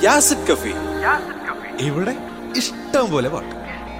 യാസിഡ് കഫി ഇവിടെ ഇഷ്ടം പോലെ പാട്ട്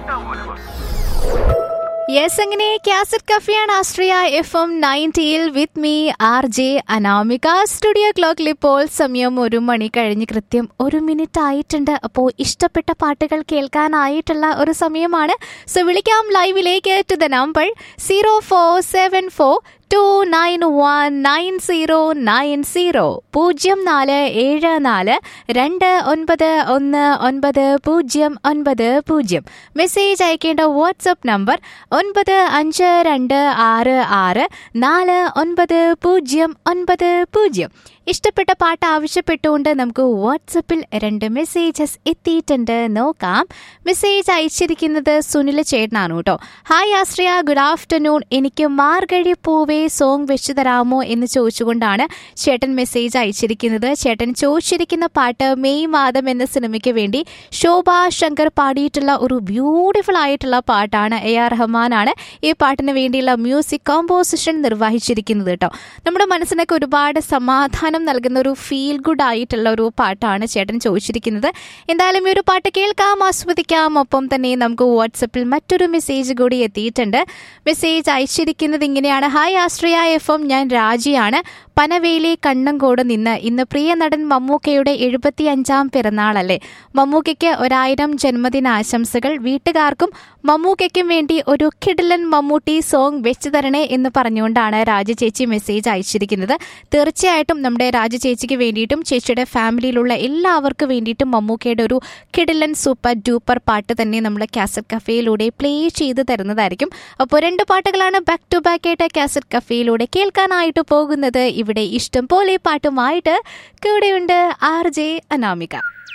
യെസ് അങ്ങനെ കാസറ്റ് കഫിയാണ് ആസ്ട്രിയ എഫ് എം നയൻറ്റിയിൽ with me R J Anamika studio ക്ലോക്കിൽ ഇപ്പോൾ സമയം ഒരു മണി കഴിഞ്ഞ് കൃത്യം ഒരു മിനിറ്റ് ആയിട്ടുണ്ട് അപ്പോൾ ഇഷ്ടപ്പെട്ട പാട്ടുകൾ കേൾക്കാനായിട്ടുള്ള ഒരു സമയമാണ് സോ വിളിക്കാം ലൈവിലേക്ക് to the number zero four seven four two nine one nine zero nine zero പൂജ്യം നാല് ഏഴ് നാല് രണ്ട് ഒൻപത് ഒന്ന് ഒൻപത് പൂജ്യം ഒൻപത് പൂജ്യം മെസ്സേജ് അയക്കേണ്ട വാട്സപ്പ് നമ്പർ ഒൻപത് അഞ്ച് രണ്ട് ആറ് ആറ് നാല് ഒൻപത് പൂജ്യം ഒൻപത് പൂജ്യം ഇഷ്ടപ്പെട്ട പാട്ട് ആവശ്യപ്പെട്ടുകൊണ്ട് നമുക്ക് വാട്സപ്പിൽ രണ്ട് മെസ്സേജസ് എത്തിയിട്ടുണ്ട് നോക്കാം മെസ്സേജ് അയച്ചിരിക്കുന്നത് സുനിൽ ചേട്ടനാണ് കേട്ടോ ഹായ് ആശ്രയ ഗുഡ് ആഫ്റ്റർനൂൺ എനിക്ക് മാർഗഴി പൂവേ സോങ് വെച്ചു തരാമോ എന്ന് ചോദിച്ചുകൊണ്ടാണ് ചേട്ടൻ മെസ്സേജ് അയച്ചിരിക്കുന്നത് ചേട്ടൻ ചോദിച്ചിരിക്കുന്ന പാട്ട് മെയ് മാതം എന്ന സിനിമയ്ക്ക് വേണ്ടി ശോഭ ശങ്കർ പാടിയിട്ടുള്ള ഒരു ബ്യൂട്ടിഫുൾ ആയിട്ടുള്ള പാട്ടാണ് എ ആർ റഹ്മാനാണ് ഈ പാട്ടിന് വേണ്ടിയുള്ള മ്യൂസിക് കോമ്പോസിഷൻ നിർവഹിച്ചിരിക്കുന്നത് കേട്ടോ നമ്മുടെ മനസ്സിനൊക്കെ ഒരുപാട് സമാധാനം നൽകുന്ന ഒരു ഫീൽ ഗുഡ് ആയിട്ടുള്ള ഒരു പാട്ടാണ് ചേട്ടൻ ചോദിച്ചിരിക്കുന്നത് എന്തായാലും ഈ ഒരു പാട്ട് കേൾക്കാം ആസ്വദിക്കാം ഒപ്പം തന്നെ നമുക്ക് വാട്സപ്പിൽ മറ്റൊരു മെസ്സേജ് കൂടി എത്തിയിട്ടുണ്ട് മെസ്സേജ് അയച്ചിരിക്കുന്നത് ഇങ്ങനെയാണ് ഹായ് ആശ്രയ എഫ് എം ഞാൻ രാജിയാണ് പനവേലി കണ്ണങ്കോട് നിന്ന് ഇന്ന് പ്രിയ നടൻ മമ്മൂക്കയുടെ എഴുപത്തി അഞ്ചാം പിറന്നാളല്ലേ മമ്മൂക്കയ്ക്ക് ഒരായിരം ജന്മദിനാശംസകൾ വീട്ടുകാർക്കും മമ്മൂക്കയ്ക്കും വേണ്ടി ഒരു കിഡിലൻ മമ്മൂട്ടി സോങ് വെച്ചു തരണേ എന്ന് പറഞ്ഞുകൊണ്ടാണ് രാജ ചേച്ചി മെസ്സേജ് അയച്ചിരിക്കുന്നത് തീർച്ചയായിട്ടും നമ്മുടെ രാജ ചേച്ചിക്ക് വേണ്ടിയിട്ടും ചേച്ചിയുടെ ഫാമിലിയിലുള്ള എല്ലാവർക്കും വേണ്ടിയിട്ടും മമ്മൂക്കയുടെ ഒരു കിഡിലൻ സൂപ്പർ ഡൂപ്പർ പാട്ട് തന്നെ നമ്മൾ കാസറ്റ് കഫേയിലൂടെ പ്ലേ ചെയ്ത് തരുന്നതായിരിക്കും അപ്പോൾ രണ്ട് പാട്ടുകളാണ് ബാക്ക് ടു ബാക്ക് ആയിട്ട് കാസറ്റ് കഫേയിലൂടെ കേൾക്കാനായിട്ട് പോകുന്നത് ഇവിടെ ഇഷ്ടം പോലെ പാട്ടുമായിട്ട് കൂടെയുണ്ട് ആർ ജെ അനാമിക